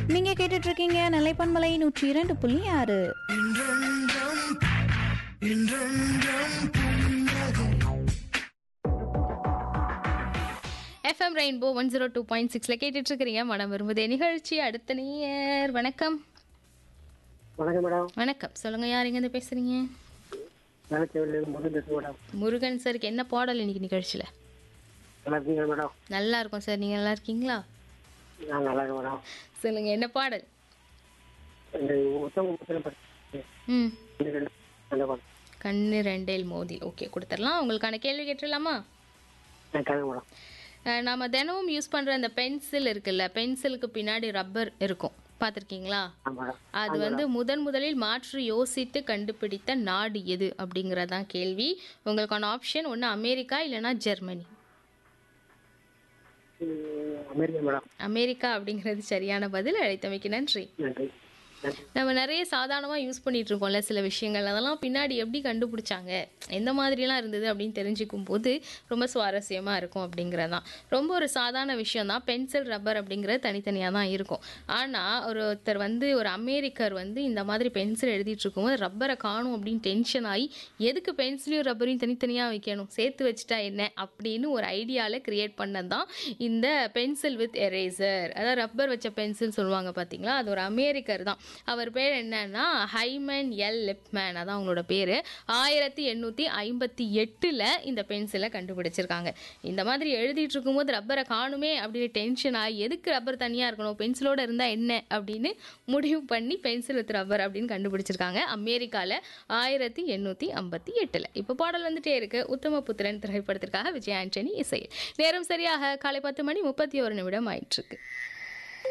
நீங்க கேட்டுட்டு இருக்கீங்க நிலைப்பன்மலை நூற்றி இரண்டு புள்ளி ஆறு FM Rainbow one zero two point சிக்ஸில் கேட்டுட்ருக்கிறீங்க மனம் விரும்புதே நிகழ்ச்சி அடுத்த நேயர் வணக்கம் வணக்கம் மேடம் வணக்கம் சொல்லுங்கள் யார் எங்கேருந்து பேசுகிறீங்க வேலைச்சேவலில் முதல் பேசுங்க மேடம் முருகன் சாருக்கு என்ன பாடல் இன்னைக்கு நிகழ்ச்சியில் நல்லா இருக்கீங்களா மேடம் நல்லா இருக்கும் சார் நீங்கள் நல்லா இருக்கீங்களா நான் நல்லா இருக்கேன் மேடம் சொல்லுங்கள் என்ன பாடல் இந்த உத்தம புத்தகம் படிச்சேன். ம் இந்த ரெண்டு நல்ல பாடம் கண்ணு ரெண்டில் மோதி ஓகே கொடுத்துடலாம் உங்களுக்கான கேள்வி கேட்டுடலாமா நான் கேட்க மேடம் அஹ் நாம தினமும் யூஸ் பண்ணுற அந்த பென்சில் இருக்குல்ல பென்சிலுக்கு பின்னாடி ரப்பர் இருக்கும் பார்த்துருக்கீங்களா ஆ மேடம் அது வந்து முதன் முதலில் மாற்றி யோசித்து கண்டுபிடித்த நாடு எது அப்படிங்கிறதான் கேள்வி உங்களுக்கான ஆப்ஷன் ஒன்று அமெரிக்கா இல்லைன்னா ஜெர்மனி ம், அமெரிக்கா மேடம் அமெரிக்கா அப்படிங்கிறது சரியான பதில் அழைத்தமைக்கு நன்றி நன்றி நன்றி நம்ம நிறைய சாதாரணமாக யூஸ் பண்ணிட்டு இருக்கோம்ல சில விஷயங்கள் அதெல்லாம் பின்னாடி எப்படி கண்டுபிடிச்சாங்க எந்த மாதிரிலாம் இருந்தது அப்படின்னு தெரிஞ்சுக்கும் போது ரொம்ப சுவாரஸ்யமாக இருக்கும் அப்படிங்கிறதான் ரொம்ப ஒரு சாதாரண விஷயம் தான் பென்சில் ரப்பர் அப்படிங்கிறது தனித்தனியாக தான் இருக்கும் ஆனால் ஒருத்தர் வந்து ஒரு அமெரிக்கர் வந்து இந்த மாதிரி பென்சில் எழுதிட்டு இருக்கும்போது ரப்பரை காணும் அப்படின்னு டென்ஷன் ஆகி எதுக்கு பென்சிலையும் ரப்பரையும் தனித்தனியாக வைக்கணும் சேர்த்து வச்சுட்டா என்ன அப்படின்னு ஒரு ஐடியாவில் கிரியேட் பண்ணது தான் இந்த பென்சில் வித் எரேசர் அதாவது ரப்பர் வச்ச பென்சில் சொல்லுவாங்க பார்த்தீங்களா அது ஒரு அமெரிக்கர் தான் அவர் பேர் என்னன்னா ஹைமன் எல் லிப்மேன் அதான் அவங்களோட பேர் ஆயிரத்தி எண்ணூற்றி ஐம்பத்தி எட்டில் இந்த பென்சிலை கண்டுபிடிச்சிருக்காங்க இந்த மாதிரி எழுதிட்டு இருக்கும்போது ரப்பரை காணுமே அப்படின்னு டென்ஷன் ஆகி எதுக்கு ரப்பர் தனியாக இருக்கணும் பென்சிலோட இருந்தால் என்ன அப்படின்னு முடிவு பண்ணி பென்சில் வித் ரப்பர் அப்படின்னு கண்டுபிடிச்சிருக்காங்க அமெரிக்காவில் ஆயிரத்தி எண்ணூற்றி ஐம்பத்தி எட்டில் இப்போ பாடல் வந்துட்டே இருக்கு உத்தம புத்திரன் திரைப்படத்திற்காக விஜய் ஆண்டனி இசையில் நேரம் சரியாக காலை பத்து மணி முப்பத்தி ஒரு நிமிடம் ஆயிட்டு இருக்கு